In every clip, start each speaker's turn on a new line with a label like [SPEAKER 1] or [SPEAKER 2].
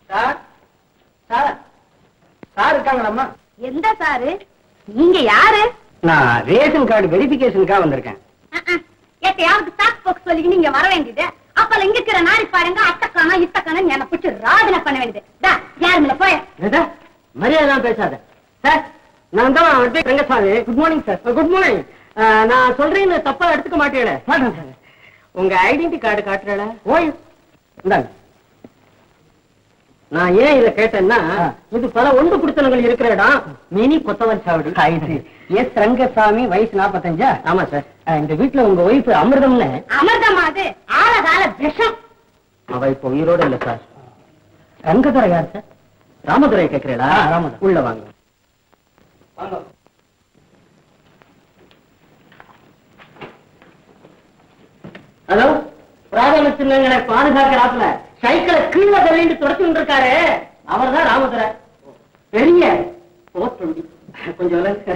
[SPEAKER 1] Sir sir sir இருக்காங்களாம்மா
[SPEAKER 2] எந்த sir நீங்க யாரு
[SPEAKER 1] நான் ரேஷன் கார்டு வெரிஃபிகேஷனுக்காக வந்திருக்கேன்
[SPEAKER 2] எத்தையாவது ஸ்டாக் போக்ஸ் சொல்லி நீங்க வர வேண்டியது அப்பல இங்க இருக்கிற நாரி பாருங்க அத்தக்கானா இத்தக்கான என்ன பிடிச்சி ராஜனை பண்ண வேண்டியது டா, யாரு மேல போய
[SPEAKER 1] என்னடா மரியாதை பேசாத சார் நான் தான் அட்வை Rangasamy good morning sir good morning நான் சொல்றேன்னு தப்பா எடுத்துக்க மாட்டேல உங்க ஐடென்டி கார்டு காட்டுறல ஓய் இந்தாங்க நான் ஏன் இத கேட்டேன்னா இது பல ஒன்று குடித்தனங்கள் இருக்கிற இடம் மினி கொத்தவன் சாவடி எஸ் ரங்கசாமி வயசு நாற்பத்தஞ்சா ஆமா சார் இந்த வீட்டுல உங்க ஒய்ஃப் அமிர்தம்னு
[SPEAKER 2] அமிர்தமா அது ஆழகால விஷம்
[SPEAKER 1] அவ இப்ப உயிரோட இல்ல சார் ரங்கதுரை யார் சார் ராமதுரை கேக்குறீங்களா ராமதுரை உள்ள வாங்க ஹலோ பிராதம சின்னங்களை பாதுகாக்கிறாப்ல சைக்கிளை கீழே தள்ளிட்டு தொடச்சுட்டு இருக்காரு அவர்தான் ராமதுரை பெரிய போட்டுண்டி கொஞ்சம் விலகுங்க.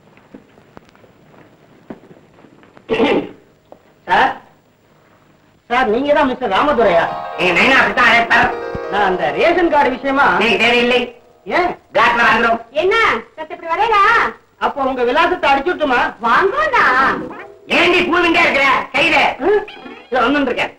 [SPEAKER 1] சார் சார் நீங்க தான் மிஸ்டர் ராமதுரையா
[SPEAKER 3] எங்க நைனா அப்படித்தான் அழைப்பார்
[SPEAKER 1] நான் அந்த ரேஷன் கார்டு விஷயமா
[SPEAKER 3] நீங்க தேவையில்லை
[SPEAKER 1] ஏன்
[SPEAKER 3] பிளாக்ல வாங்குறோம்
[SPEAKER 2] என்ன சத்து இப்படி வரையலா
[SPEAKER 1] அப்ப உங்க விலாசத்தை அடிச்சுட்டுமா
[SPEAKER 2] வாங்கோண்ணா
[SPEAKER 3] ஏண்டி பூவிண்டே இருக்கிற கையில
[SPEAKER 1] வந்து இருக்கேன்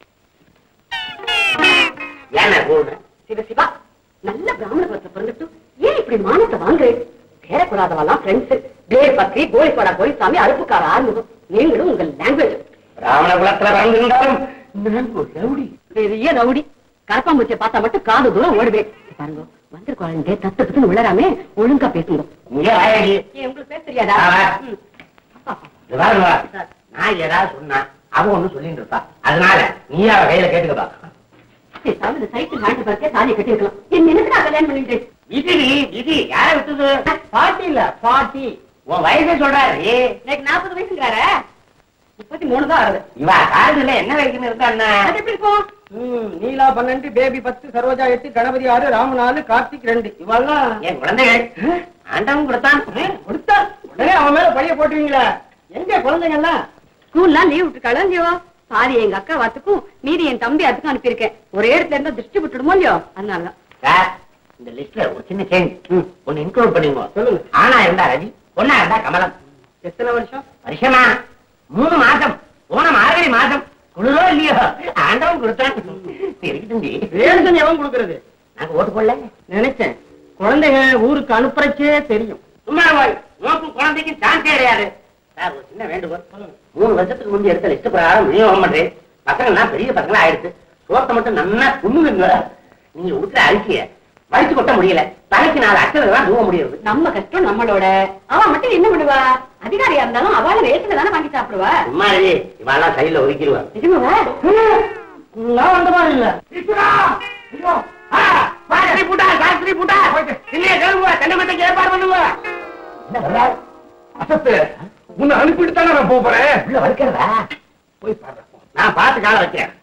[SPEAKER 3] ஏன்னா பூவு
[SPEAKER 2] சிவ சிவா நல்ல பிராமண குலத்துல பிறந்துட்டு ஏன் இப்படி மானத்தை வாங்குறேன் பேரக்கூடாதவெல்லாம் ஃப்ரெண்ட்ஸ் பேர் பக்ரி கோழிப்பாடா கோழிசாமி அழுப்புக்கார ஆறுமுகம் நீங்களும் உங்கள் லாங்குவேஜ்
[SPEAKER 3] ராவண குலத்துல பிறந்திருந்தாலும்
[SPEAKER 2] ரவுடி பெரிய ரவுடி கரப்பாம்பூச்சியை பார்த்தா மட்டும் காது தூரம் ஓடுவேன் பாருங்க வந்திருக்கோம் தத்து தத்துன்னு விழறாமே ஒழுங்கா பேசுங்க
[SPEAKER 3] இங்க வாயடி
[SPEAKER 2] ஏன் உங்களுக்கு பேச தெரியாதா
[SPEAKER 3] ஆமா.
[SPEAKER 2] ம்.
[SPEAKER 3] இது பாருங்க நான் ஏதாவது சொன்னா அவ ஒண்ணு சொல்லிட்டு இருப்பா அதனால நீ அவ கையில கேட்டுக்கப்பா
[SPEAKER 2] பேசாம இந்த சைக்கிள் வாங்கி பார்த்து தாலியை கட்டிருக்கலாம் என் நினைச்சு நான் கல்யாணம் பண்ணிட்டு
[SPEAKER 3] விதி விதி யார விட்டது
[SPEAKER 1] பாட்டி இல்ல பாட்டி
[SPEAKER 3] உன் வயசை சொல்றாரு
[SPEAKER 2] எனக்கு நாற்பது வயசுங்கிறார முப்பத்தி மூணு தான் ஆகுது
[SPEAKER 3] இவ காலத்துல என்ன வயசுன்னு இருந்தா என்ன
[SPEAKER 2] அது எப்படி இருக்கும்
[SPEAKER 1] ம், நீலா பன்னெண்டு பேபி பத்து சரோஜா எட்டு கணபதி ஆறு ராம நாலு கார்த்திக் ரெண்டு இவெல்லாம்
[SPEAKER 3] என் குழந்தைகள் ஆண்டவன் கொடுத்தான்
[SPEAKER 1] கொடுத்தா உடனே அவன் மேல பைய போட்டுவீங்களா எங்க குழந்தைங்கலாம்
[SPEAKER 2] ஸ்கூல்லாம் லீவ் விட்டுருக்காளோ இல்லையோ பாதி எங்க அக்கா வாத்துக்கும் மீதி என் தம்பி அதுக்கும் அனுப்பியிருக்கேன் ஒரே இடத்துல இருந்தா திருஷ்டி விட்டுடுமோ இல்லையோ அதனாலதான்
[SPEAKER 3] சார் இந்த லிஸ்ட்ல ஒரு சின்ன சேஞ்ச் ஒன்னு இன்க்ளூட் பண்ணுங்க
[SPEAKER 1] சொல்லுங்க.
[SPEAKER 3] ஆனா இருந்தா ரவி பொண்ணா இருந்தா கமலம்
[SPEAKER 1] எத்தனை வருஷம்
[SPEAKER 3] வருஷமா மூணு மாசம் போன மார்கழி மாசம் குளிரோ இல்லையோ ஆண்டவன் கொடுத்தான் இருக்கட்டும் ஜி.
[SPEAKER 1] ரேஷன் எவன் கொடுக்கறது
[SPEAKER 3] நாங்க ஓட்டு போடல
[SPEAKER 1] நினைச்சேன் குழந்தைங்க ஊருக்கு அனுப்புறச்சே தெரியும்
[SPEAKER 3] சும்மா போய் நோக்கும் குழந்தைக்கு சான்ஸே கிடையாது சார் ஒரு சின்ன வேண்டுகோள் மூணு வருஷத்துக்கு முந்தைய எடுத்த லிஸ்ட் பிரகாரம் விநியோகம் பண்றேன் பசங்கள்லாம் பெரிய பசங்களா ஆயிடுச்சு சோத்தை மட்டும் நல்லா புண்ணுங்க நீங்க உடுக்கிற அரிசிய வலிச்சு கொட்ட முடியல தலைக்கு நாலு அச்சதை தான் தூவ முடியுது
[SPEAKER 2] நம்ம கஷ்டம் நம்மளோட அவ மட்டும் என்ன பண்ணுவா அதிகாரியா இருந்தாலும் அவள ரேட்டுல தானே வாங்கி சாப்பிடுவா
[SPEAKER 3] சும்மா இரு, இவாளெல்லாம் சைடுல ஒதுக்கிடுவா
[SPEAKER 2] நிஜமாவா
[SPEAKER 1] நான் வந்த மாதிரி இல்ல
[SPEAKER 4] அசத்து உன்னை அனுப்பிட்டு தானே நான் போப் போறேன்
[SPEAKER 3] உள்ள வைக்கிறதா
[SPEAKER 4] போய் பாரு
[SPEAKER 3] நான் பார்த்து கால வைக்கிறேன்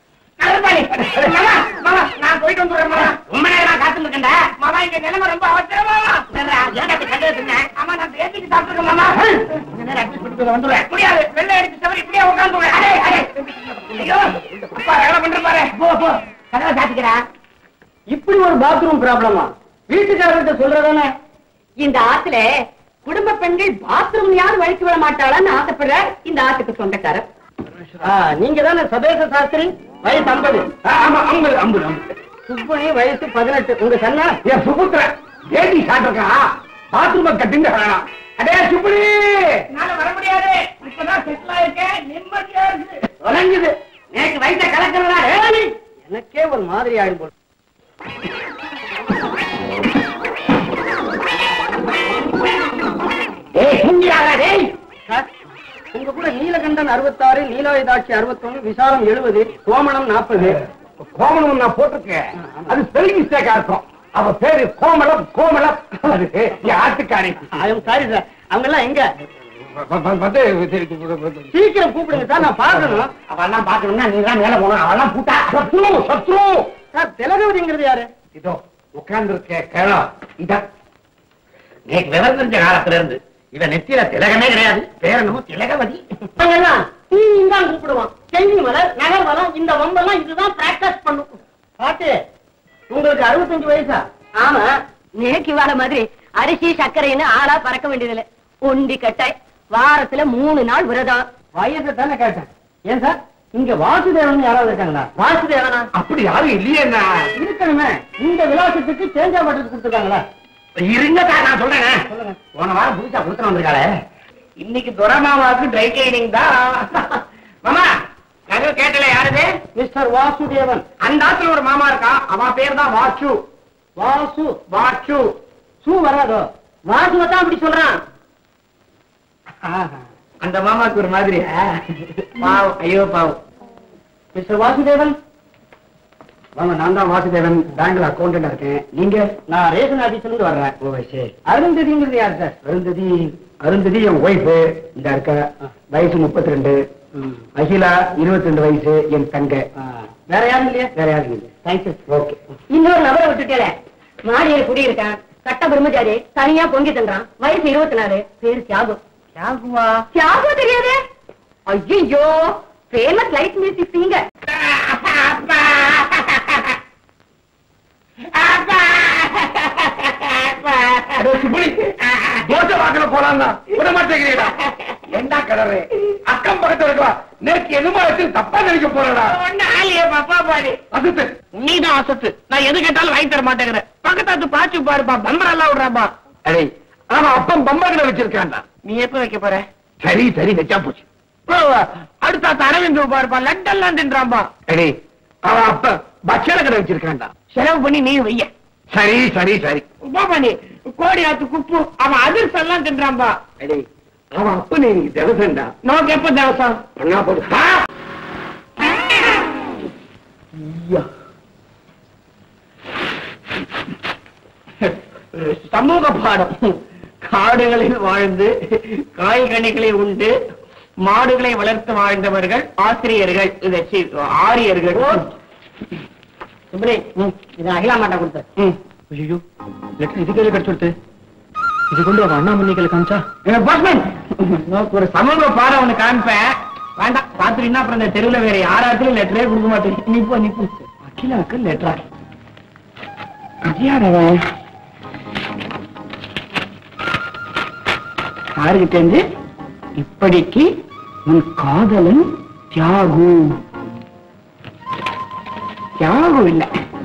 [SPEAKER 4] நான் போயிட்டு வந்துடுறேன் மாமா.
[SPEAKER 3] ரொம்ப நேரம் காத்துட்டு இருக்கேன்டா
[SPEAKER 4] மாமா இங்க நிலைமை ரொம்ப அவசரமா
[SPEAKER 3] என்னடா, ஏன்டா இப்படி கண்டு வச்சிருந்தேன்?
[SPEAKER 4] ஆமா நான் பேசிட்டு சாப்பிட்டுருக்கேன் மாமா
[SPEAKER 3] கொஞ்ச நேரம் adjust பண்ணிட்டு வந்துடுறேன்.
[SPEAKER 4] முடியாது வெள்ளை அடிச்சு தவிர இப்படியே உட்காந்துருவேன் அடே அடே ஐயோ அப்பா வேலை பண்ற பாரு
[SPEAKER 3] போ, போ. கதவை சாத்திக்கிறா.
[SPEAKER 1] இப்படி ஒரு பாத்ரூம் ப்ராப்ளமா வீட்டுக்காரர்கிட்ட சொல்றதானே
[SPEAKER 2] இந்த ஆத்துல குடும்ப பெண்கள் பாத்ரூம் யாரும் வழிக்கு விட மாட்டாளான்னு ஆசைப்படுற இந்த ஆத்துக்கு சொந்தக்காரர்
[SPEAKER 1] ஆ, நீங்க தானே சபேச சாஸ்திரி வயசு ஐம்பது
[SPEAKER 4] ஆ, ஆமா ஐம்பது ஐம்பது ஐம்பது
[SPEAKER 1] சுப்பனி வயசு பதினெட்டு உங்க சன்னா
[SPEAKER 4] என் சுபுத்திர ஏடி சாப்பிட்டுருக்கான் பாத்ரூம கட்டுங்க வேணாம் அடே சுப்புடி என்னால வர முடியாது இப்பதான் செட்டில் ஆயிருக்கேன் நிம்மதியா இருக்கு
[SPEAKER 1] தொலைஞ்சுது
[SPEAKER 3] நேத்து வயித்தை கலக்கிறதா ஏய்,
[SPEAKER 1] எனக்கே ஒரு மாதிரி ஆயிடும் போல
[SPEAKER 3] ஏய், தூங்கிடாதடா, டேய்.
[SPEAKER 1] சார், உங்க கூட நீலகண்டன் அறுபத்தாறு நீலோயதாட்சி அறுபத்தொன்னு விசாலம் எழுபது கோமணம் நாற்பது
[SPEAKER 4] கோமணம் நான் போட்டிருக்கேன் அது ஸ்பெல்லிங் மிஸ்டேக்கா இருக்கும் அவ பேரு கோமளம் கோமளம் அது என் ஆட்டுக்காரி
[SPEAKER 1] ஐயம் சாரி சார் அவங்க எல்லாம் எங்க
[SPEAKER 4] வந்து
[SPEAKER 1] சீக்கிரம் கூப்பிடுங்க சார் நான் பார்க்கணும்
[SPEAKER 3] அவெல்லாம் பார்க்கணும்னா நீ தான் மேல போகணும் அவெல்லாம் பூட்டா
[SPEAKER 4] சத்ரு சத்ரு
[SPEAKER 1] சார் திலகவதிங்கிறது யாரு
[SPEAKER 4] இதோ உட்கார்ந்து இருக்க கேளம் இதான்
[SPEAKER 3] நேற்று விவரம் தெரிஞ்ச காலத்துல இருந்து இவ நெத்தியில திலகமே கிடையாது பேரனும் திலகவதி
[SPEAKER 1] அவங்கெல்லாம் தீயும் தான் கூப்பிடுவான் செங்கி மலர் நகர் வளம் இந்த வம்பெல்லாம் இதுதான் பிராக்டிஸ் பண்ணும் பாட்டு உங்களுக்கு உங்களுக்கு அறுபத்தஞ்சு வயசா
[SPEAKER 2] ஆமா நேக்கு வாழ மாதிரி அரிசி சர்க்கரைன்னு ஆளா பறக்க வேண்டியதில்லை ஒண்டி கட்டாய் வாரத்துல மூணு நாள் விரதம்
[SPEAKER 1] வயசை தானே கேட்டேன் ஏன் சார் இங்க வாசுதேவன் யாராவது இருக்காங்களா வாசுதேவனா
[SPEAKER 4] அப்படி யாரும் இல்லையே என்ன
[SPEAKER 1] இருக்கணுமே இந்த விலாசத்துக்கு சேஞ்சா பண்றது கொடுத்துருக்காங்களா
[SPEAKER 4] இருங்கக்கா நான் சொல்றேன்
[SPEAKER 1] சொல்லுங்க
[SPEAKER 4] போன வாரம் புதுசா கொடுத்துட்டு வந்திருக்காளே இன்னைக்கு துரமாமாவுக்கு ட்ரை கிளீனிங் தான் மாமா நகை கேட்டல யாருது
[SPEAKER 1] மிஸ்டர் வாசுதேவன்
[SPEAKER 4] அந்த ஆத்துல ஒரு மாமா இருக்கான் அவன் பேர் தான் வாச்சு
[SPEAKER 1] வாசு
[SPEAKER 4] வாச்சு
[SPEAKER 1] சூ வராதோ வாசுவை தான் அப்படி சொல்றான்
[SPEAKER 4] அந்த மாமாக்கு ஒரு மாதிரி பாவம் ஐயோ பாவம்
[SPEAKER 1] மிஸ்டர் வாசுதேவன்
[SPEAKER 4] வாங்க நான் தான் வாசுதேவன் பேங்க்ல அக்கௌண்டன்ட் இருக்கேன் நீங்க
[SPEAKER 1] நான் ரேஷன் ஆபீஸ்ல இருந்து வர்றேன்
[SPEAKER 4] ஓ சரி
[SPEAKER 1] அருந்ததிங்கிறது யார் சார்
[SPEAKER 4] அருந்ததி அருந்ததி என் ஒய்ஃப் இந்த இருக்க வயசு முப்பத்தி ரெண்டு அகிலா இருபத்தி ரெண்டு வயசு என் தங்க
[SPEAKER 1] வேற யாரும் இல்லையா
[SPEAKER 4] வேற யாரும் இல்லை
[SPEAKER 1] தேங்க்யூ
[SPEAKER 4] ஓகே
[SPEAKER 2] இன்னொரு நபரை விட்டுட்டேல மாடியில குடியிருக்கான் கட்ட பிரம்மச்சாரி தனியா பொங்கி தண்டான் வயசு இருபத்தி நாலு பேரு தியாகு
[SPEAKER 1] யாகுவா
[SPEAKER 2] தியாகு தெரியாதே ஐயோ ஃபேமஸ் லைட் மியூசிக் சிங்கர்
[SPEAKER 4] அடோ சுப்புலி, தோசை வாக்கல போலாம் விட மாட்டேங்கிறீடா என்ன கலரு அக்கம் பக்கத்துல இருக்கா நேற்று என்னமோ வச்சு தப்பா நினைக்க போறடா
[SPEAKER 3] பப்பா பாரு
[SPEAKER 4] அசத்து
[SPEAKER 3] நீதான் அசத்து நான் எது கேட்டாலும் வாங்கி தர மாட்டேங்கிறேன் பக்கத்தாத்து பாச்சு பாருப்பா பம்பர் எல்லாம் விடுறாப்பா
[SPEAKER 4] அடே அவன் அப்பன் பம்பகட வச்சிருக்கான்டா
[SPEAKER 3] நீ எப்ப வைக்க போற
[SPEAKER 4] சரி சரி வச்சா போச்சு
[SPEAKER 3] அடுத்த அரவிந்த் பாருப்பா லட்டெல்லாம் தின்றான்பா
[SPEAKER 4] அடே அவன் அப்ப பட்சண கடை வச்சிருக்கான்டா
[SPEAKER 3] செலவு பண்ணி நீ வைய
[SPEAKER 4] சரி சரி சரி
[SPEAKER 3] பாபாண்டி கோடி ஆத்து குப்பு அவன் அதிர்ஷ்டம் எல்லாம் தின்றான்பா
[SPEAKER 4] அடே அவன் அப்ப நீ திவசண்டா
[SPEAKER 3] நோக்கு எப்ப தேவசம்
[SPEAKER 4] பண்ணா போடு ஆ! ஐயா.
[SPEAKER 3] சமூக பாடம் காடுகளில் வாழ்ந்து காய்கனிகளை உண்டு மாடுகளை வளர்த்து வாழ்ந்தவர்கள் ஆசிரியர்கள் இதை சி- ஆரியர்கள்
[SPEAKER 1] சுப்ரி இது அகிலா மாட்டா கொடுத்த
[SPEAKER 3] ம்.
[SPEAKER 4] ஐயோ லெட்டர் இது கையில கிடைச்சு கொடுத்து இது கொண்டு அவன் அண்ணாமணி கையில காமிச்சா
[SPEAKER 3] ஏ, போஸ்ட்மேன், உனக்கு ஒரு சமூக பாடம் ஒண்ணு காமிப்பேன் வேண்டாம் பாத்துட்டீங்கன்னா அப்புறம் இந்த தெருவுல வேற யாராச்சும் லெட்டரே கொடுக்க மாட்டேன் நிப்போ நிப்போ
[SPEAKER 4] அகிலாவுக்கு லெட்டரா
[SPEAKER 3] யாரவன் யாருக்கு தெரிஞ்சு இப்படிக்கு உன் காதலன் தியாகு தியாகு இல்ல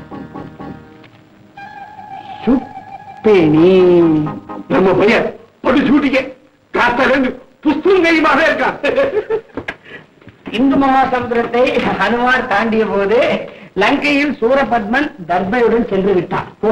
[SPEAKER 3] சுப்பேனி
[SPEAKER 4] நம்ம பையன் ஒரு சூட்டிக்க காத்தாலேருந்து புஸ்தகம் கையுமாக இருக்கான்
[SPEAKER 3] இந்து மகாசமுத்திரத்தை ஹனுமார் தாண்டிய போது லங்கையில் சூரபத்மன் தர்பையுடன் சென்று விட்டான் போ.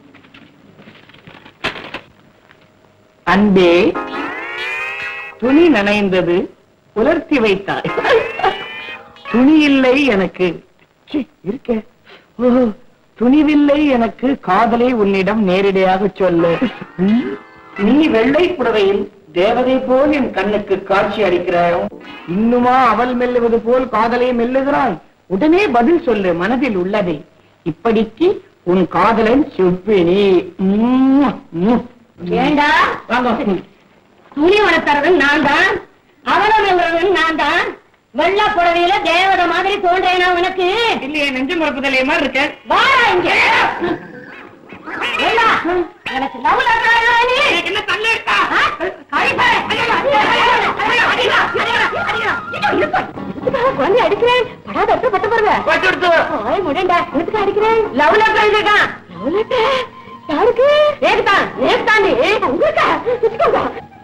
[SPEAKER 3] அன்பே துணி நனைந்தது உலர்த்தி வைத்தாய் துணி இல்லை எனக்கு சீ, இருக்கே ஓ, துணிவில்லை எனக்கு காதலை உன்னிடம் நேரடியாக சொல்லு ம், நீ வெள்ளை புடவையில் தேவதை போல் என் கண்ணுக்கு காட்சி அளிக்கிறாயோ இன்னுமா அவள் மெல்லுவது போல் காதலை மெல்லுகிறாய் உடனே பதில் சொல்லு மனதில் உள்ளதை இப்படிக்கு உன் காதலன் சுப்பினி ம்ம், ம்ம்.
[SPEAKER 2] ஏண்டா
[SPEAKER 3] வாங்க
[SPEAKER 2] துணி வளர்த்தறவன் நான் தான் அவலம் எழுறவன் நான் தான் வெள்ள புடவையில தேவதை மாதிரி தோன்றேனா உனக்கு
[SPEAKER 3] இல்லையே நெஞ்சு மறப்புதலே மாதிரி இருக்க
[SPEAKER 2] வாடா இங்க ஏண்டா, எனக்கு love letter எழுதுறா நீ?
[SPEAKER 3] என்ன தள்ளு
[SPEAKER 2] ஆ? கழிப்பறை. அடிடா, அடிடா, அடிடா, அடிடா, அடிடா, அடிடா. இதோ இருப்பா. எதுக்காக குழந்தைய அடிக்கிறேன் படாத அர்த்தம் பட்டு பாருங்க
[SPEAKER 3] பட்டுடுத்து
[SPEAKER 2] ஓய் முடண்டா எதுக்கு அடிக்கிறேன் லவ் லெட்டர் எழுதிருக்கான் லவ் லெட்டர் யாருக்கு நேக்குதான் நேக்குதாண்டி உங்களுக்கா வச்சுக்கோங்க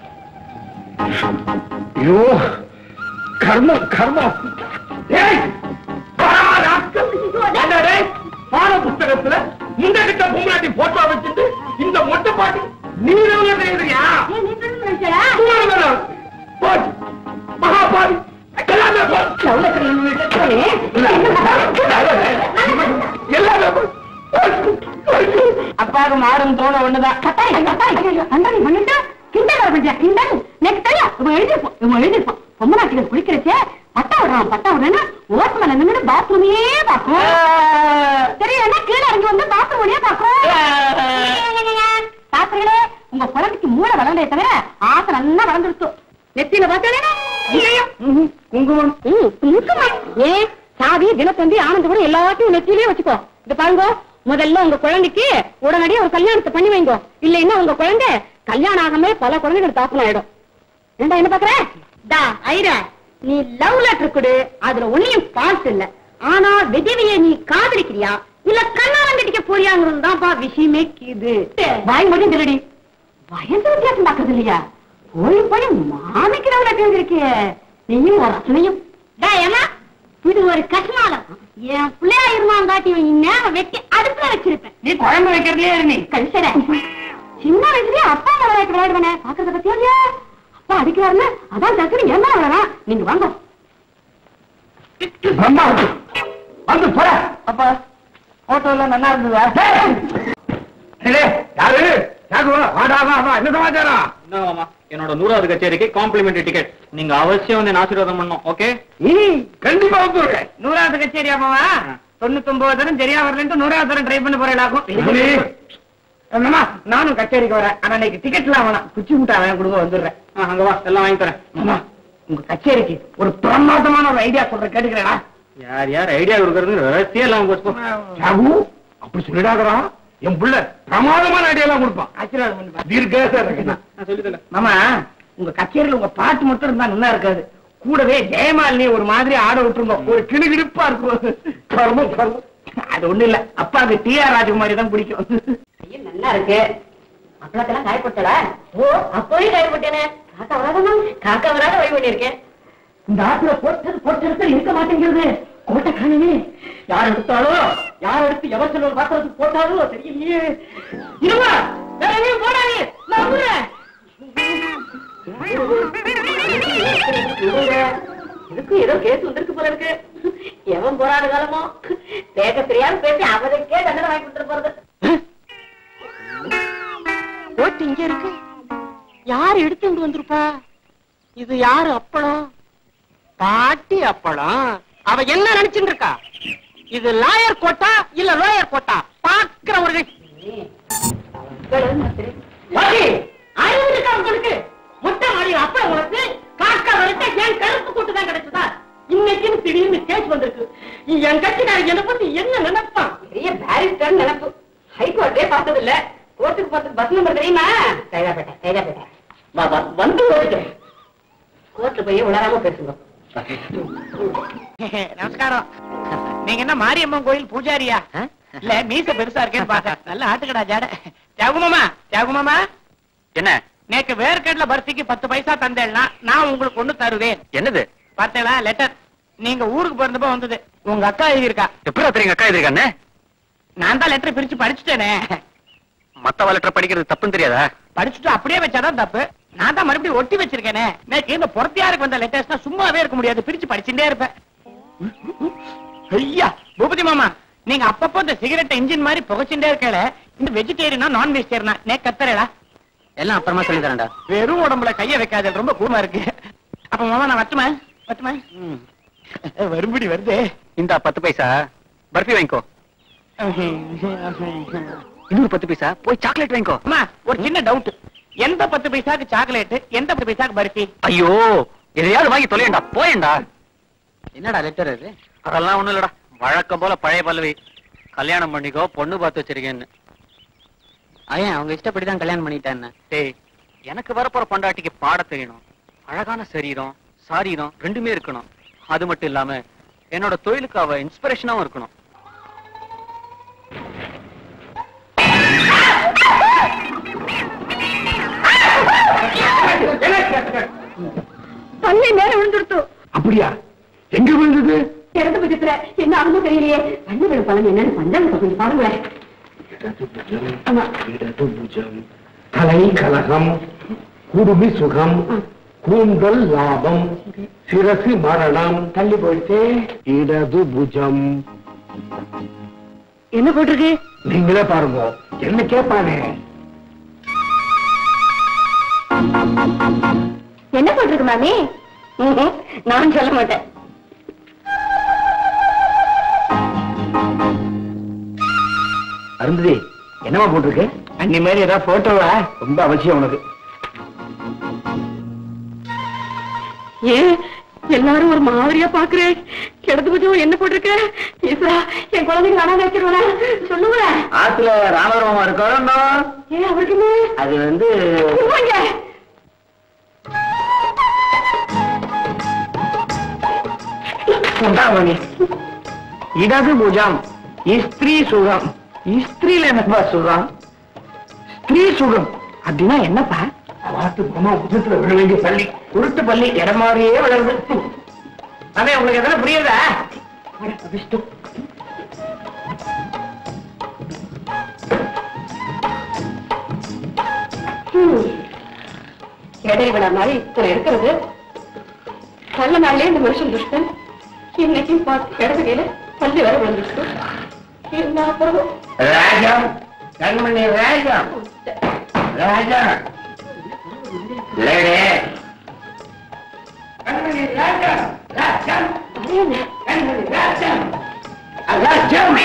[SPEAKER 4] ஐயோ கர்மம் கர்மம் ஏய் பராராஸ்கல். என்ன டேய்? பாட புத்தகத்துல இந்த கிட்ட பொம்லாட்டி போட்டோ வச்சுட்டு இந்த மொட்டை பாட்டி நீ எவ்வளவு எழுதுறியா
[SPEAKER 2] ஏன் நீ சொல்லு நினைச்சா
[SPEAKER 4] தூரம் போச்சு மகாபாவி எல்லாமே போச்சு
[SPEAKER 2] லவ் லெட்டர் எழுதி
[SPEAKER 4] எல்லாமே போச்சு. ஐயோ.
[SPEAKER 3] அப்பாவுக்கு மாறும் தோண ஒண்ணுதான்
[SPEAKER 2] கட்டாரி கட்டாரி கண்டாரி பண்ணிட்டா கிண்டல் வர பண்ணியா கிண்டல் நெக்ஸ்ட் டைம் இவன் எழுதிருப்பான் இவன் எழுதிருப்பான் பொம்மை நாட்டிகள் குளிக்கிறச்சே பட்டா விடுறான் பட்டா விடுறேன்னா ஓட்டு மேல நின்று பாத்ரூமே பார்க்கும் சரி என்ன கீழே இறங்கி வந்து பாத்ரூம் வழியா பார்க்கும் பாத்துங்களே உங்க குழந்தைக்கு மூளை வளர்ந்தே தவிர ஆசை நல்லா வளர்ந்துருச்சு நெத்தியில பார்த்தாலே
[SPEAKER 3] குங்குமம்
[SPEAKER 2] குங்குமம் ஏ சாவி தினத்தந்தி ஆனந்த கூட எல்லாத்தையும் நெத்தியிலே வச்சுக்கோ இந்த பாருங்க முதல்ல உங்க குழந்தைக்கு உடனடியே ஒரு கல்யாணத்தை பண்ணி வைங்க இல்லைன்னா உங்க குழந்தை கல்யாணம் ஆகாம பல குழந்தைகள் தாக்கணும் ஆயிடும் ஏண்டா என்ன பாக்குற டா ஐரா நீ லவ் லெட்டர் கொடு அதுல ஒன்னையும் பால்ஸ் இல்ல ஆனா விதவிய நீ காதலிக்கிறியா இல்ல கண்ணாலம் கட்டிக்க போறியாங்கிறது தான்ப்பா விஷயமே இது வாய் மட்டும் திருடி வயசு வித்தியாசம் பாக்குறது இல்லையா போய் போய் மாமிக்கு லவ் லெட்டர் எழுதிருக்கிய நீயும் ஒரு அசனையும் டா ஏமா இது ஒரு கஷ்மாலம் என் பிள்ளையா இருந்தாங்காட்டி நேரம் வெட்டி அடுப்புல வச்சிருப்பேன்
[SPEAKER 1] நீ குழம்பு வைக்கிறதுலயே இரு நீ
[SPEAKER 2] கழிச்சட சின்ன வயசுலயே அப்பா மேல விளையாட்டு விளையாடுவானே பாக்குறத பத்தியா இல்லையா அப்பா அடிக்கிறாருன்னு அதான் டக்குனு என்ன விளையாடலாம் நீங்க வாங்க
[SPEAKER 4] பிரம்மா வந்து போற
[SPEAKER 1] அப்பா போட்டோல நல்லா இருந்ததா
[SPEAKER 4] டேய், யாரு யாரு வாடா வா வா என்ன சமாச்சாரம்
[SPEAKER 5] என்னவாமா என்னோட நூறாவது கச்சேரிக்கு காம்ப்ளிமெண்டரி டிக்கெட் நீங்க அவசியம் வந்து என்ன ஆசீர்வாதம் பண்ணணும் ஓகே
[SPEAKER 4] ம், கண்டிப்பா வந்துடுறேன்
[SPEAKER 1] நூறாவது கச்சேரி அம்மாவா தொண்ணூத்தொன்பது தரம் சரியா வரலன்ட்டு நூறாவது தரம் ட்ரை பண்ண போறேன்
[SPEAKER 4] மணி.
[SPEAKER 1] என்னம்மா நானும் கச்சேரிக்கு வரேன் ஆனா இன்னைக்கு டிக்கெட்லாம் வேணாம் குச்சி முட்டை அவன் கொடுக்க வந்துடுறேன்
[SPEAKER 5] அங்க வா எல்லாம் வாங்கி தரேன்
[SPEAKER 1] மாமா உங்க கச்சேரிக்கு ஒரு பிரமாதமான ஒரு ஐடியா சொல்றேன் கேட்டுக்கிறேடா
[SPEAKER 5] யார் யார் ஐடியா கொடுக்கறது ரகசியம் எல்லாம் போச்சு போ.
[SPEAKER 4] சாகு அப்படி சொல்லிடாதடா என் புள்ள பிரமாதமான ஐடியாலாம் கொடுப்பான்
[SPEAKER 1] ஆசீர்வாதம் பண்ணி பாரு.
[SPEAKER 4] தீர்க்கேச இருக்கணும்
[SPEAKER 5] நான் சொல்லித்தரேன்
[SPEAKER 1] மாமா உங்க கச்சேரியில உங்க பாட்டு மட்டும் இருந்தா நல்லா இருக்காது கூடவே ஜெயமாலினி ஒரு மாதிரி ஆட விட்டுருந்தோம்
[SPEAKER 4] ஒரு கிணுகிடுப்பா இருக்கும் கர்மம் கர்மம்
[SPEAKER 1] அது ஒண்ணு இல்ல அப்பாவுக்கு டி ஆர் ராஜகுமாரி தான் பிடிக்கும்
[SPEAKER 2] நல்லா இருக்கு அப்பளத்தெல்லாம் காய போட்டல ஓ அப்பவே காய போட்டேனே காக்கா வராதமா காக்கா வராத வழி பண்ணிருக்கேன்
[SPEAKER 1] இந்த ஆத்துல போட்டது போட்டெடுத்து இருக்க மாட்டேங்கிறது கோட்டை காணவே யார் எடுத்தாலும் யார் எடுத்து எவர் செல்வர் பாத்திரத்துக்கு போட்டாலும் தெரியலையே இருமா வேற எங்கேயும் போடாதே நான் வந்துடுறேன்.
[SPEAKER 2] இதுக்கு ஏதோ கேஸ் வந்திருக்கு போல இருக்கு எவன் போராத காலமோ பேச தெரியாம பேசி அவனுக்கே தண்டனை வாங்கி கொடுத்துட்டு போறது
[SPEAKER 1] ஓட்டு இங்க இருக்கு யார் எடுத்துட்டு வந்திருப்பா இது யாரு அப்பளம் பாட்டி அப்பளம் அவ என்ன நினைச்சுட்டு இருக்கா இது லாயர் கோட்டா இல்ல லோயர் கோட்டா பாக்குறவர்கள் பாட்டி, அறிவு இருக்கா உங்களுக்கு முட்டை மாறி அப்பளம் உனக்கு காக்கா வரைக்கும் என் கருப்பு கூட்டு தான் கிடைச்சதா இன்னைக்குன்னு திடீர்னு கேஸ் வந்திருக்கு என் கட்சிக்காரன் என்னை பத்தி என்ன நினைப்பான்
[SPEAKER 2] பெரிய பேரிஸ்டர் நினைப்பு ஹைகோர்ட்டே பார்த்தது இல்ல கோர்ட்டுக்கு போறதுக்கு பஸ் நம்பர் தெரியுமா கைதாப்பேட்டை கைதாப்பேட்டை
[SPEAKER 1] வா, வா, வந்து ஓடிட்டேன்
[SPEAKER 2] கோர்ட்டு போய் உளராம பேசுங்க
[SPEAKER 1] நமஸ்காரம் நீங்க என்ன மாரியம்மன் கோயில் பூஜாரியா இல்ல மீச பெருசா இருக்கேன்னு பாக்க நல்ல ஆட்டுக்கடா ஜாட தியாகுமாமா தியாகுமாமா
[SPEAKER 5] என்ன
[SPEAKER 1] நேக்கு வேர்க்கடல பர்த்திக்கு பத்து பைசா தந்தேன்னா நான் உங்களுக்கு ஒண்ணு தருவேன்
[SPEAKER 5] என்னது
[SPEAKER 1] பார்த்தேளா லெட்டர் நீங்க ஊருக்கு பிறந்தப்ப வந்தது உங்க அக்கா எழுதியிருக்கா
[SPEAKER 5] எப்படி தெரியுங்க அக்கா எதிர்க்கானே
[SPEAKER 1] நான் தான் லெட்டர் பிரிச்சு படிச்சுட்டேனே
[SPEAKER 5] மத்த லெட்டர் படிக்கிறது தப்புன்னு தெரியாதா
[SPEAKER 1] படிச்சுட்டு அப்படியே வச்சாதான் தப்பு நான் தான் மறுபடியும் ஒட்டி வச்சிருக்கேனே நேக்கு இந்த பொறத்தியாருக்கு வந்த லெட்டர்ஸ் சும்மாவே இருக்க முடியாது பிரிச்சு படிச்சுட்டே இருப்பேன் ஐயா பூபதி மாமா நீங்க அப்பப்போ இந்த சிகரெட் இன்ஜின் மாதிரி புகைச்சுட்டே இருக்கல இந்த வெஜிடேரியனா நான் வெஜிடேரியனா நே கத்தரடா
[SPEAKER 5] எல்லாம் அப்புறமா சொல்லி தரேன்டா
[SPEAKER 1] வெறும் உடம்புல கைய வைக்காத ரொம்ப கூமா இருக்கு அப்ப மாமா நான் வட்டுமா வட்டுமா வரும்படி வருதே
[SPEAKER 5] இந்த பத்து பைசா பர்ஃபி வாங்கிக்கோ இன்னொரு பத்து பைசா போய் சாக்லேட் வாங்கிக்கோ
[SPEAKER 1] அம்மா ஒரு சின்ன டவுட் எந்த பத்து பைசாக்கு சாக்லேட் எந்த பத்து பைசாக்கு பர்ஃபி
[SPEAKER 5] ஐயோ எதையாவது வாங்கி தொலையண்டா போயேண்டா என்னடா லெட்டர் அது அதெல்லாம் ஒண்ணும் இல்லடா வழக்கம் போல பழைய பல்லவி கல்யாணம் பண்ணிக்கோ பொண்ணு பார்த்து வச்சிருக்கேன்னு ஐயன் அவங்க இஷ்டப்படி தான் கல்யாணம் பண்ணிட்டேன் டேய் எனக்கு வரப்போற பொண்டாட்டிக்கு பாட தெரியணும் அழகான சரீரம் சாரீரம் ரெண்டுமே இருக்கணும் அது மட்டும் இல்லாம என்னோட தொழிலுக்கு அவ இன்ஸ்பிரேஷனாவும் இருக்கணும்
[SPEAKER 2] தண்ணி மேல விழுந்துடுத்து
[SPEAKER 4] அப்படியா எங்க விழுந்தது
[SPEAKER 2] இறந்து பட்சத்துல என்ன ஆகுமோ தெரியலையே பண்ணு விழும் பழம் என்னன்னு பஞ்சாங்க கொஞ்சம் பாருங்களேன் ஆமா
[SPEAKER 4] இடது புஜம் தலை கலகம் குடுமி சுகம் கூந்தல் லாபம் சிரசு மரணம் தள்ளி போயிட்டு இடது புஜம்
[SPEAKER 2] என்ன போட்டிருக்கு
[SPEAKER 4] நீங்களே பாருங்க என்ன கேட்பானே
[SPEAKER 2] என்ன போட்டிருக்கு மாமி ம்ஹும், நான் சொல்ல மாட்டேன்
[SPEAKER 4] அருந்ததி என்னமா போட்டிருக்கு
[SPEAKER 1] அன்னி மாதிரி ஏதாவது போட்டோவா
[SPEAKER 4] ரொம்ப அவசியம் உனக்கு
[SPEAKER 2] ஏன் எல்லாரும் ஒரு மாதிரியா பாக்குறேன் கிடந்து கொஞ்சம் என்ன போட்டிருக்க ஈஸ்வரா என் குழந்தைங்க வேணாம் வச்சிருவானா சொல்லுவேன்
[SPEAKER 3] ஆத்துல ராமராமா இருக்கோம்
[SPEAKER 2] ஏன் அவருக்கு என்ன?
[SPEAKER 3] அது வந்து
[SPEAKER 2] போங்க.
[SPEAKER 1] உண்டாமணி இடது புஜம் இஸ்திரி சுகம் இஸ்திரியில என்னப்பா சுகம் ஸ்திரீ சுகம் அப்படின்னா என்னப்பா பார்த்து பொம்மா புஜத்துல விழ வேண்டிய பள்ளி உருட்டு பள்ளி இடம் மாதிரியே விளருது அதே உங்களுக்கு எதனா புரியுதா விஷ்ணு
[SPEAKER 2] ஹம். இடைவிடா மாதிரி இத்தனை இருக்கிறது நல்ல நாள்லயே இந்த மனுஷன் துஷ்டன் இன்னைக்கும் பார்த்து இடது கையில பள்ளி வர விழுந்துட்டு என்ன அப்புறம்
[SPEAKER 3] ராஜம் கண்மணி ராஜம் ராஜம் லேடே கண்மணி ராஜம் ராஜம் கண்மணி ராஜம் ராஜம்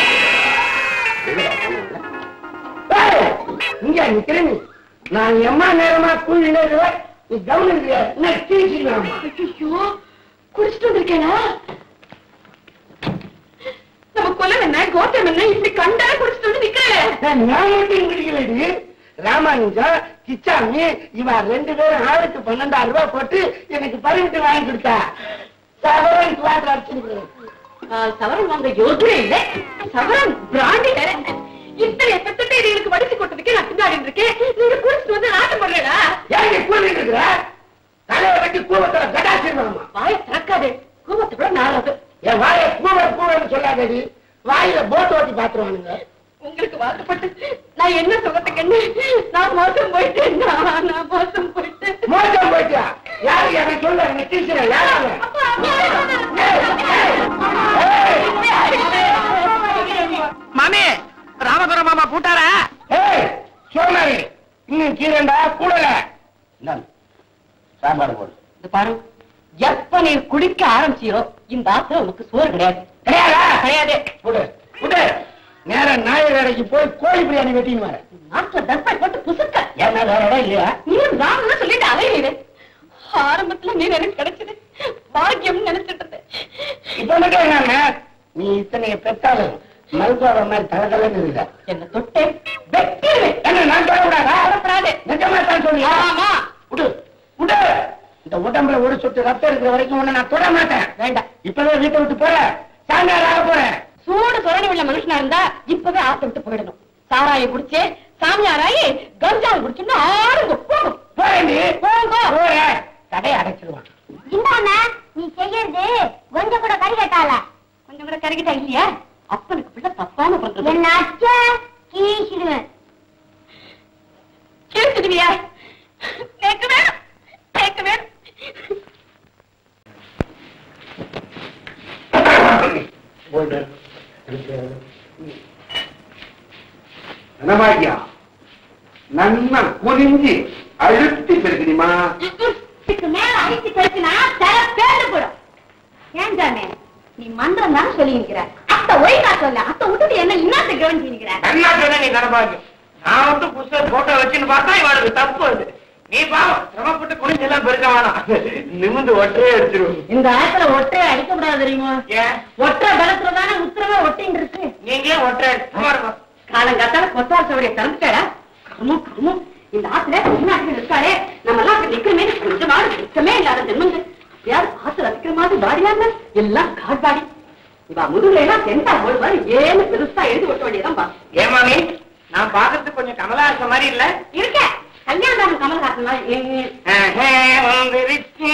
[SPEAKER 1] ஏய், இங்க நிக்கிறேன் நீ. நான் எம்மா நேரமா கூலில நீ கவனிக்கிறியா என்ன டீச்சிக்கலாம்
[SPEAKER 2] ஐயோ குடிச்சிட்டு வந்திருக்கேனா நம்ம கொல்லம் என்ன கோத்திரம் என்ன இப்படி கண்டா குடிச்சிட்டு வந்து நிக்கிறேன்
[SPEAKER 1] நான் மட்டும் குடிக்கலடி ராமானுஜா கிச்சாமி இவன் ரெண்டு பேரும் ஆளுக்கு பன்னெண்டாயிரம் ரூபாய் போட்டு எனக்கு பர்மிட் வாங்கி கொடுத்தா சவரன் கிளாஸ் அடிச்சுக்கிறேன்
[SPEAKER 2] சவரன் வாங்க யோசனை இல்லை சவரன் பிராண்டி வேற இத்தனை பெத்துட்டு இதுகளுக்கு வடிச்சு கொட்டதுக்கே நான் பின்னாடி இருக்கேன் நீங்க குடிச்சிட்டு வந்து நாட்டம் பண்ணலடா
[SPEAKER 1] ஏன் கூலிட்டு இருக்கிற தலையை வெட்டி கூவத்துல கடாசிருவாமா
[SPEAKER 2] வாய திறக்காதே கூவத்தை விட நாளாது
[SPEAKER 1] என் வாயை கூவ கூவன்னு சொல்லாதடி வாயில போட்டு ஓட்டி பாத்துருவானுங்க
[SPEAKER 2] உங்களுக்கு வாக்கப்பட்டு நான் என்ன சுகத்துக்கு என்ன நான் மோசம் போயிட்டேன் நான் நான் மோசம் போயிட்டேன்
[SPEAKER 1] மோசம் போயிட்டியா யாரு எனக்கு சொல்ல எனக்கு டீச்சர் யாரு
[SPEAKER 2] அப்பா, அப்பா,
[SPEAKER 1] மாமி ராமதுர மாமா கூட்டாரா ஏய் சோமாரி இன்னும் கீரண்டா கூடல
[SPEAKER 3] சாம்பார் போடு
[SPEAKER 2] இது பாரு எப்ப நீ குடிக்க ஆரம்பிச்சீரோ இந்த ஆத்துல உனக்கு சோறு கிடையாது
[SPEAKER 1] கிடையாதா
[SPEAKER 2] கிடையாது
[SPEAKER 1] விடு விடு நேர நாயர் கடைக்கு போய் கோழி பிரியாணி வெட்டின்னு வர
[SPEAKER 2] நாட்டுல தப்பை போட்டு புசுக்க
[SPEAKER 1] ஏன்னா வேற இடம் இல்லையா
[SPEAKER 2] நீ நான் சொல்லிட்டு அலையிடு ஆரம்பத்துல நீ எனக்கு கிடைச்சது பாக்கியம் நினைச்சிட்டு இருந்தேன்
[SPEAKER 1] இப்ப மட்டும் என்னன்னா நீ இத்தனைய பெற்றாலும் மருத்துவ மாதிரி தலதலன்னு இருக்க
[SPEAKER 2] என்ன தொட்டே வெட்டிடுவேன்
[SPEAKER 1] என்ன நான் சொல்லக்கூடாதா
[SPEAKER 2] வரப்படாது
[SPEAKER 1] நிஜமா தான் சொல்லியா
[SPEAKER 2] ஆமா
[SPEAKER 1] விடு விடு இந்த உடம்புல ஒரு சொட்டு ரத்தம் இருக்கிற வரைக்கும் உன்னை நான் தொட மாட்டேன்
[SPEAKER 2] வேண்டாம்
[SPEAKER 1] இப்பவே வீட்டை விட்டு போறேன் சாயங்காலம் ஆக போறேன்
[SPEAKER 2] சூடு சுரணி உள்ள மனுஷனா இருந்தா இப்பவே ஆத்த விட்டு போயிடணும் சாராய குடிச்சு சாமியாராயி கஞ்சால் குடிச்சுன்னு ஆடுங்க போகும்
[SPEAKER 1] போறேன் நீ
[SPEAKER 2] போங்க
[SPEAKER 1] போறேன் கடையை அடைச்சிருவான்
[SPEAKER 6] இந்தாண்ணா நீ செய்யறது கொஞ்சம் கூட கறி கட்டால
[SPEAKER 2] கொஞ்சம் கூட கருகிட்டா இல்லையா அப்பனுக்கு பிள்ளை தப்பாம பிறந்தது
[SPEAKER 6] என்ன அச்சா கீழிடுவேன்
[SPEAKER 2] கேட்டுடுவியா கேட்க வேணும் கேட்க வேணும்
[SPEAKER 4] என்னமாய்யா நன்னா குனிஞ்சு அழுத்தி பெருக்கணுமா
[SPEAKER 6] இதுக்கு மேல அழிச்சு பேசினா தர பேர்ந்து போடும் ஏன் ஜாமே நீ மந்திரம் தானே சொல்லி இருக்கிற அத்தை ஒய்கா சொல்ல அத்தை விட்டுட்டு என்ன இன்னத்தை கவனிச்சு இருக்கிற
[SPEAKER 1] என்ன சொன்ன நீ கனபாகியம் நான் வந்து புஸ்தக போட்டோ வச்சுன்னு பார்த்தா இவனுக்கு தப்பு அது நீ பாவம் சிரமப்பட்டு குனிஞ்சு எல்லாம் பெருக்க வேணாம் நிமிந்து ஒற்றையே அடிச்சிருவோம்
[SPEAKER 2] இந்த ஆத்துல ஒற்றை அடிக்க கூடாது தெரியுமா
[SPEAKER 1] ஏன்
[SPEAKER 2] ஒற்றை பலத்துல தானே உத்தரவா ஒட்டின்னு இருக்கு
[SPEAKER 1] நீங்க ஒற்றை சும்மா இருக்கும்
[SPEAKER 2] காலங்காத்தால கொத்தால் சவடியை திறந்துட்டாடா கர்மம் கர்மம் இந்த ஆத்துல உள்நாட்டில் இருக்காளே நம்ம எல்லாம் அங்க நிக்கிறமே கொஞ்சமாவது நிற்கமே இல்லாத ஜென்மங்க யார் ஆத்துல அடிக்கிற மாதிரி பாடியாங்க எல்லாம் காட்பாடி இவா முதுகுல எல்லாம் சென்டா போடு மாதிரி ஏன்னு பெருசா எழுதி ஒட்ட வேண்டியதான் பா
[SPEAKER 1] ஏமாமி நான் பாக்குறதுக்கு கொஞ்சம் கமலாச மாதிரி இல்ல
[SPEAKER 2] இருக்க கல்யாணம் கமல்ஹாசன் மாதிரி ஏ,
[SPEAKER 1] வந்துருச்சு.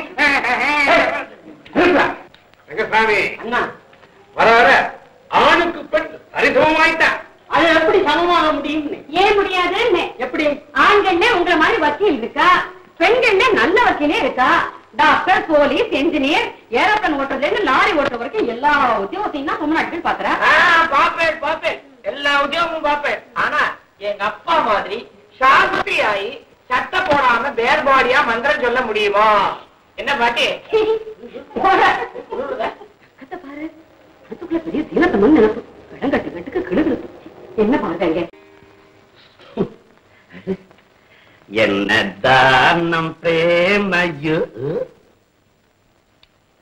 [SPEAKER 4] ரங்கசாமி
[SPEAKER 2] அண்ணா
[SPEAKER 4] வர வர ஆணுக்கு பெண் சரிசமமாயிட்டான்
[SPEAKER 2] அது எப்படி சமமாக முடியும்னு ஏன் முடியாதுன்னு எப்படி ஆண்கள்ல உங்களை மாதிரி வக்கீல் இருக்கா பெண்கள்ல நல்ல வக்கீலே இருக்கா டாக்டர் போலீஸ் என்ஜினியர் ஏரோப்ளேன் ஓட்டுறதுல இருந்து லாரி ஓட்டுற வரைக்கும் எல்லா உத்தியோகத்தையும் தான் தமிழ்நாட்டில் பாக்குறேன்
[SPEAKER 1] ஆ, பாப்பேன் பாப்பேன் எல்லா உத்தியோகமும் பாப்பேன் ஆனா எங்க அப்பா மாதிரி சாஸ்திரி ஆகி சட்டை போடாம பேர்பாடியா மந்திரம் சொல்ல முடியுமா என்ன பாட்டி
[SPEAKER 2] கத்த பாரு அதுக்குள்ள பெரிய தீனத்தமன் நினைப்பு இடங்கட்டு கட்டுக்கு கிளுகிழப்பு என்ன பாருங்க
[SPEAKER 3] என்ன தானம் பிரேமயு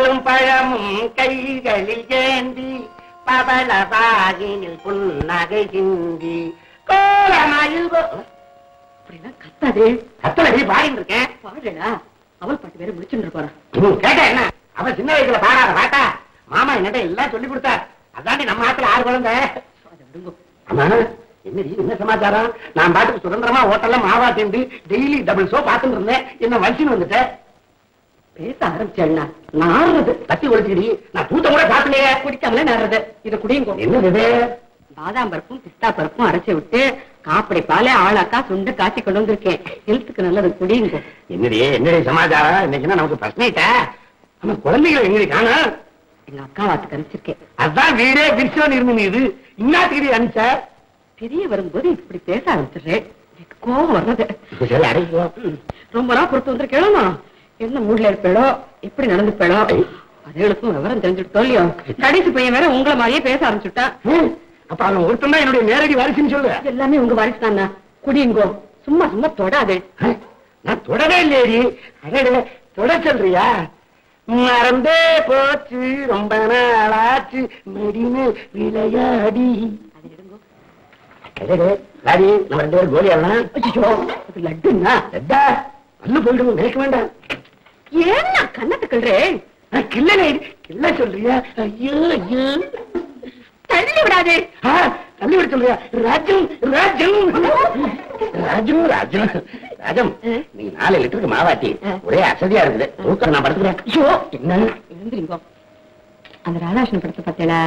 [SPEAKER 3] பாலும் பழமும் கைகளில் ஏந்தி பவள வாயினில் புன்னகை சிந்தி கோலமயில் போ-
[SPEAKER 2] அப்படின்னா கத்தாதே
[SPEAKER 3] கத்தலடி பாடிட்டு இருக்கேன்
[SPEAKER 2] பாடுடா அவள் பாட்டு வேற முடிச்சுட்டு போறான்
[SPEAKER 3] ம், கேட்ட என்ன அவ சின்ன வயசுல பாடாத பாட்டா மாமா என்னட்ட எல்லாம் சொல்லி கொடுத்தார் அதாண்டி நம்ம ஆத்துல ஆறு குழந்தை
[SPEAKER 2] அதை விடுங்க
[SPEAKER 3] ஆமா என்னடி என்ன சமாச்சாரம் நான் பாட்டுக்கு சுதந்திரமா ஹோட்டல்ல மாவா சேர்ந்து டெய்லி டபுள் ஷோ பாத்துட்டு இருந்தேன் என்ன வலிச்சுன்னு வந்துட்டேன்
[SPEAKER 2] பேச ஆரம்பிச்சேன்னா நாடுறது
[SPEAKER 3] கத்தி ஒழிச்சுடி நான் தூத்த கூட சாப்பிடலையே
[SPEAKER 2] குடிக்காமலே நாடுறது இதை குடியுங்க
[SPEAKER 3] என்னது இது
[SPEAKER 2] பாதாம் பருப்பும் பிஸ்தா பருப்பும் அரைச்சு விட்டு காப்படி பாலே ஆளாக்கா சுண்டு காய்ச்சி கொண்டு வந்திருக்கேன் ஹெல்த்துக்கு நல்லது குடியுங்க
[SPEAKER 3] என்னடி என்னடி சமாச்சாரம் இன்னைக்கு என்ன நமக்கு பிரச்சனைட்டா நம்ம குழந்தைகளை எங்க காணும்
[SPEAKER 2] எங்க அக்கா வாத்துக்கு அனுப்பிச்சிருக்கேன்
[SPEAKER 3] அதான் வீடே விரிசோன்னு இருந்து இது இன்னாத்துக்கு அனுப்பிச்ச
[SPEAKER 2] தெரிய வரும்போது இப்படி பேச ஆரம்பிச்சிடுறேன் எனக்கு கோபம் வர்றது
[SPEAKER 3] இப்ப சரி அடைக்கோ
[SPEAKER 2] ம். ரொம்ப நாள் பொறுத்து வந்திருக்கேளமா என்ன மூட்ல இருப்பேளோ எப்படி நடந்துப்பேளோ அதுகளுக்கும் விவரம் தெரிஞ்சுட்டு இல்லையோ கடைசி பையன் வேற உங்களை மாதிரியே பேச ஆரம்பிச்சுட்டான்
[SPEAKER 3] ம், அப்ப அவன் ஒருத்தன் தான் என்னுடைய நேரடி வாரிசுன்னு சொல்லு
[SPEAKER 2] எல்லாமே உங்க வாரிசு தானா குடியுங்கோ சும்மா சும்மா தொடாதே
[SPEAKER 3] ஆ, நான் தொடவே இல்லையடி அடடே தொட சொல்றியா மறந்தே போச்சு ரொம்ப நாளாச்சு மடினு விளையாடி
[SPEAKER 2] அது எடுங்கோ
[SPEAKER 3] அடடே ராடி நம்ம ரெண்டு பேரும் கோலி ஆடலாம்
[SPEAKER 2] ஐயோ அது லட்டுன்னா
[SPEAKER 3] எட்டா நல்ல போயிடும் நினைக்க வேண்டாம்
[SPEAKER 2] ஏன்னா கண்ணத்துக்குள்றேன்
[SPEAKER 3] ஆ, கிள்ளனே கிள்ள சொல்றியா ஐயோ ஐயோ
[SPEAKER 2] தள்ளி விடாதே
[SPEAKER 3] ஆ, தள்ளி விட சொல்றியா ராஜம் ராஜம் ராஜம் ராஜம் ராஜம் நீ நாலு லிட்டருக்கு மாவாட்டி ஒரே அசதியா இருக்குது தூக்கம் நான் படுத்துக்கிறேன் ஐயோ என்ன
[SPEAKER 2] எழுந்திரிங்கோ அந்த ராதாகிருஷ்ணன் படத்தை பார்த்தேல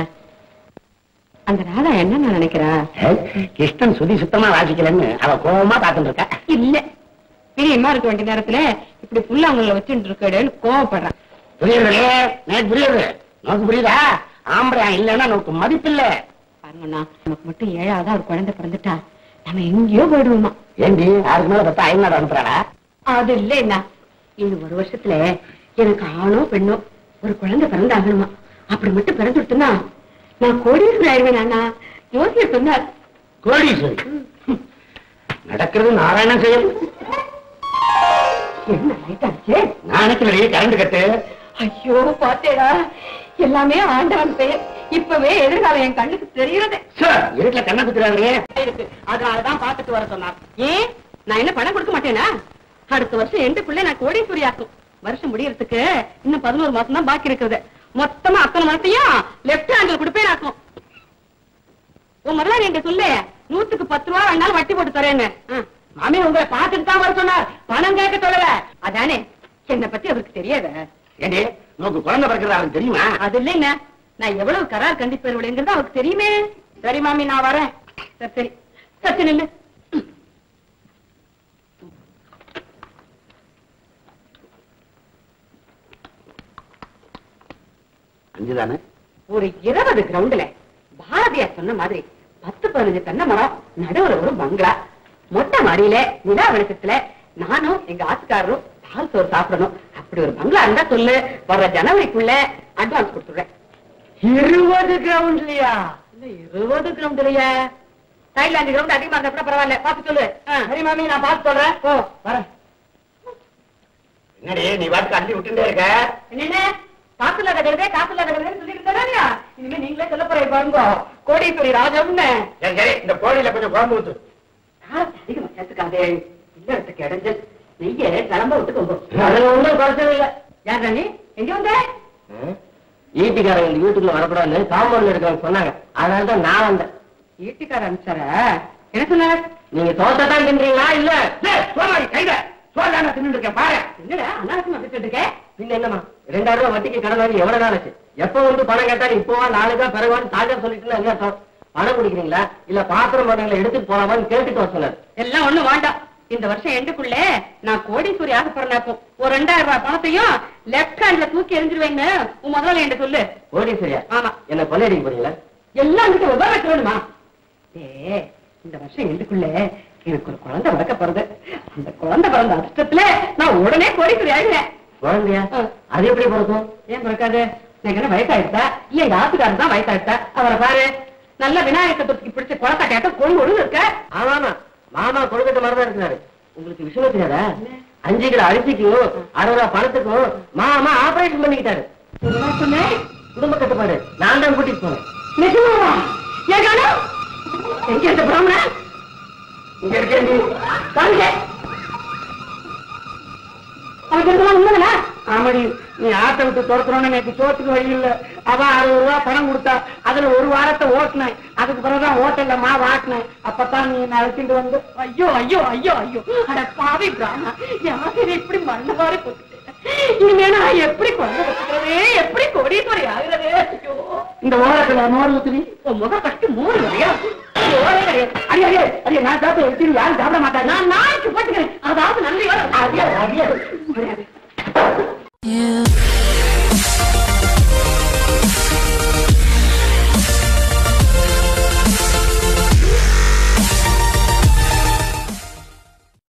[SPEAKER 2] அந்த ராதா என்ன நான் நினைக்கிறா
[SPEAKER 3] ஏய், கிருஷ்ணன் சுதி சுத்தமா வாசிக்கலன்னு அவ கோபமா பாத்துட்டு இருக்கா
[SPEAKER 2] இல்ல பிரியமா இருக்க வேண்டிய நேரத்துல இப்படி புல்ல அவங்கள வச்சுட்டு இருக்கேன்னு கோவப்படுறான்
[SPEAKER 3] புரியுது எனக்கு புரியுது நோக்கு புரியுதா ஆம்பளை இல்லைன்னா நோக்கு மதிப்பில்ல
[SPEAKER 2] பாருங்கண்ணா நமக்கு மட்டும் ஏழாவதா ஒரு குழந்தை பிறந்துட்டா நம்ம எங்கேயோ போயிடுவோமா
[SPEAKER 3] ஏண்டி யாருக்கு மேல பத்தா ஐநாடு அனுப்புறாடா
[SPEAKER 2] அது இல்லைன்னா இன்னும் ஒரு வருஷத்துல எனக்கு ஆணோ பெண்ணோ ஒரு குழந்தை பிறந்தாகணுமா அப்படி மட்டும் பிறந்துட்டுனா நான் கோடீஸ்வரர் ஆயிடுவேன் அண்ணா யோசிய சொன்னார்
[SPEAKER 3] கோடீஸ்வரி நடக்கிறது நாராயணன் செயல்
[SPEAKER 2] என்ன லைட் ஆச்சு
[SPEAKER 3] நான் நினைக்கிறேன் கரண்ட் கட்டு
[SPEAKER 2] ஐயோ பாத்தேடா எல்லாமே ஆண்டவன் பெயர் இப்பவே எதிர்காலம் என் கண்ணுக்கு தெரியுறது
[SPEAKER 3] சார் இருட்டுல கண்ணை குத்துறாங்களே
[SPEAKER 2] இருக்கு அதனாலதான் பாத்துட்டு வர சொன்னார் ஏன் நான் என்ன பணம் கொடுக்க மாட்டேனா அடுத்த வருஷம் எண்டுக்குள்ளே நான் கோடீஸ்வரி ஆக்கும் வருஷம் முடியறதுக்கு இன்னும் பதினோரு மாசம் தான் பாக்கி இருக்குது மொத்தமா அத்தனை மாசத்தையும் லெப்ட் ஹேண்ட்ல கொடுப்பேன் ஆக்கும் உன் முதல்ல என்கிட்ட சொல்லு நூத்துக்கு பத்து ரூபா வேணாலும் வட்டி போட்டு தரேன்னு ஆ. மாமி உங்களை பார்த்துட்டு தான் வர சொன்னார் பணம் கேட்க சொல்லல அதானே என்னை பத்தி அவருக்கு தெரியாத
[SPEAKER 3] ஏண்டி நோக்கு குழந்தை பிறக்கிறது அவனுக்கு தெரியுமா
[SPEAKER 2] அது இல்லைங்க நான் எவ்வளவு கரார் கண்டிப்பேருங்கிறது அவருக்கு தெரியுமே சரி மாமி நான் வரேன் சரி சரி சத்து நில்லு
[SPEAKER 3] அஞ்சு தானே
[SPEAKER 2] ஒரு இருபது கிரவுண்ட்ல பாரதியார் சொன்ன மாதிரி பத்து பதினஞ்சு தென்னை மரம் நடுவுல ஒரு பங்களா மொட்டை மாடியில நிலா வெளிச்சத்துல நானும் எங்க ஆத்துக்காரரும் பால் சோறு சாப்பிடணும் அப்படி ஒரு பங்களா இருந்தா சொல்லு வர்ற ஜனவரிக்குள்ள அட்வான்ஸ் கொடுத்துடுறேன்
[SPEAKER 3] இருபது கிரவுண்ட்லயா
[SPEAKER 2] இல்ல, இருபது கிரவுண்ட் இல்லையா சைட்ல அஞ்சு கிரவுண்ட் அதிகமா இருந்தா கூட பரவாயில்ல பாத்து சொல்லு ஆ.
[SPEAKER 3] சரி மாமி நான் பார்த்து சொல்றேன்
[SPEAKER 2] ஓ
[SPEAKER 3] வரேன் என்னடி நீ பாட்டுக்கு அள்ளி விட்டுட்டே இருக்க
[SPEAKER 2] என்னென்ன காசு இல்லாத கழுதே காசு இல்லாத கழுதேன்னு சொல்லிட்டு இருந்தாரா இனிமே நீங்களே சொல்ல போறீங்க பாருங்க கோடீஸ்வரி ராஜம்னு
[SPEAKER 3] சரி சரி இந்த கோழியில கொஞ்சம் குழம்பு ஊத்து
[SPEAKER 2] காரத்தை அதிகமா சேர்த்துக்காதே இல்லறதுக்கு இடைஞ்சல் நெய்ய கிளம்ப விட்டுக்கோங்க
[SPEAKER 3] அதுல ஒண்ணும் குறைச்சது இல்ல
[SPEAKER 2] யார் ராணி எங்க வந்த
[SPEAKER 3] ஈட்டிக்காரங்க இந்த வீட்டுக்குள்ள வரக்கூடாதுன்னு காம்பவுண்ட்ல இருக்காங்க சொன்னாங்க அதனால தான் நான் வந்தேன்
[SPEAKER 2] வீட்டுக்கார அனுப்பிச்சாரா என்ன சொன்னார்
[SPEAKER 3] நீங்க தோசை தான் தின்றீங்களா இல்ல சோமாரி கைத சோழான தின்னு இருக்கேன் பாரு
[SPEAKER 2] என்னடா அனாவசியமா பேசிட்டு இருக்க
[SPEAKER 3] பின்ன என்னமா ரெண்டாயிரம் ரூபாய் வட்டிக்கு கடன் வாங்கி எவ்வளவு நாள் ஆச்சு எப்ப வந்து பணம் கேட்டா இப்போவா நாளைக்கா பிறகுவான்னு தாஜா சொல்லிட்டு என்ன அர்த்தம் பணம் குடிக்கிறீங்களா இல்ல பாத்திரம் பணங்களை எடுத்துட்டு போலாமான்னு கேட்டுட்டு வர சொன்னார்
[SPEAKER 2] எல்லாம் ஒண்ணும் வேண்டாம் இந்த வருஷம் எண்டுக்குள்ள நான் கோடீஸ்வரி ஆக போறேன் ஒரு ரெண்டாயிரம் ரூபாய் பணத்தையும் லெப்ட் ஹேண்ட்ல தூக்கி எரிஞ்சிருவேன்னு உன் முதல்ல என்கிட்ட சொல்லு
[SPEAKER 3] கோடீஸ்வரியா
[SPEAKER 2] ஆமா
[SPEAKER 3] என்ன கொள்ளையடிக்க போறீங்களா
[SPEAKER 2] எல்லாம் கிட்ட விவரம் வேணுமா ஏ இந்த வருஷம் எண்டுக்குள்ள எனக்கு ஒரு குழந்தை பிறக்க போறது அந்த குழந்தை பிறந்த அதிர்ஷ்டத்துல நான் உடனே கோடீஸ்வரி ஆகிடுவேன்
[SPEAKER 3] குழந்தையா அது எப்படி பிறக்கும்
[SPEAKER 2] ஏன் பிறக்காது எனக்கு என்ன வயசாயிடுதா இல்ல எங்க ஆத்துக்காரர் தான் வயசாயிடுதா அவரை பாரு நல்ல விநாயகர் சதுர்த்திக்கு பிடிச்ச குளத்தாட்டியாட்டம் கொண்டு ஒழுங்கு இருக்க
[SPEAKER 3] ஆமாமா மாமா கொழுக்கட்டை மாதிரி தான் இருக்கிறாரு உங்களுக்கு விஷயம் தெரியாதா அஞ்சு கிலோ அரிசிக்கும் அறுபது ரூபா பணத்துக்கும் மாமா ஆபரேஷன் பண்ணிக்கிட்டாரு
[SPEAKER 2] என்ன சொன்னேன்
[SPEAKER 1] குடும்ப கட்டுப்பாடு நான் தான் கூட்டிட்டு போனேன்
[SPEAKER 2] நிஜமாவா ஏன் காணோம் எங்க இந்த பிராமணன்
[SPEAKER 1] இங்க இருக்கேன் நீ
[SPEAKER 2] காணுங்க அவனுக்கு இருக்கலாம் உண்மைதானே
[SPEAKER 1] ஆமாடி நீ ஆட்டை விட்டு துரத்துறோன்னு எனக்கு சோத்துக்கு வழி இல்ல அவன் அறுபது ரூபா பணம் கொடுத்தா அதுல ஒரு வாரத்தை ஓட்டினேன் அதுக்கு பிறகுதான் ஹோட்டல்ல மாவு ஆட்டினேன் அப்பதான் நீ என்ன அழைச்சிட்டு வந்து
[SPEAKER 2] ஐயோ ஐயோ ஐயோ ஐயோ அட பாவி பிராமணா யாரு இப்படி மண்ணவாறு போட்டு இனிமே நான் எப்படி கொண்டு வச்சுக்கிறது எப்படி கோடீஸ்வரி ஆகுறது ஐயோ
[SPEAKER 1] இந்த ஓரத்துல மோர் ஊத்துறி
[SPEAKER 2] உன் முகம் கட்டி மூணு வரையா ஓரே கிடையாது
[SPEAKER 1] அடியே அடியே அடியே நான் சாப்பிட்டு எடுத்து யாரும் சாப்பிட மாட்டாங்க
[SPEAKER 2] நான் நாளைக்கு போட்டுக்கிறேன் அதாவது நன்றி
[SPEAKER 1] அடியே அடியே